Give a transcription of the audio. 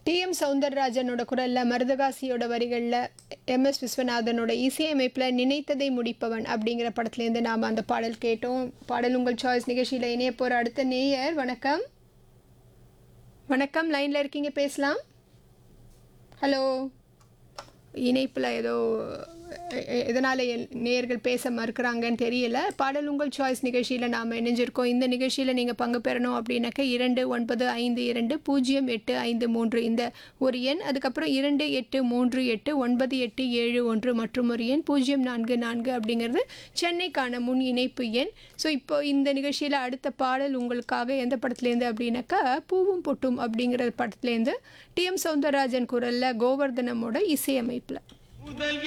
DM சௌந்தரராஜனோட குரலில் மருதகாசியோட வரிகளில் MS விஸ்வநாதனோட இசையமைப்பில் நினைத்ததை முடிப்பவன் அப்படிங்கிற படத்துலேருந்து நாம் அந்த பாடல் கேட்டோம் பாடல் உங்கள் சாய்ஸ் நிகழ்ச்சியில் இணைய போகிற அடுத்த நேயர் வணக்கம் வணக்கம் லைனில் இருக்கீங்க பேசலாம் ஹலோ இணைப்பில் ஏதோ எதனால் நேயர்கள் பேச மறுக்கிறாங்கன்னு தெரியல பாடல் உங்கள் சாய்ஸ் நிகழ்ச்சியில் நாம் இணைஞ்சிருக்கோம் இந்த நிகழ்ச்சியில் நீங்கள் பங்கு பெறணும் அப்படின்னாக்க இரண்டு ஒன்பது ஐந்து இரண்டு பூஜ்ஜியம் எட்டு ஐந்து மூன்று இந்த ஒரு எண் அதுக்கப்புறம் இரண்டு எட்டு மூன்று எட்டு ஒன்பது எட்டு ஏழு ஒன்று மற்றும் ஒரு எண் பூஜ்ஜியம் நான்கு நான்கு அப்படிங்கிறது சென்னைக்கான முன் இணைப்பு எண் ஸோ இப்போ இந்த நிகழ்ச்சியில் அடுத்த பாடல் உங்களுக்காக எந்த படத்துலேருந்து அப்படின்னாக்கா பூவும் பொட்டும் அப்படிங்கிற படத்துலேருந்து டிஎம் சௌந்தரராஜன் குரலில் கோவர்தனமோட இசையமைப்பில்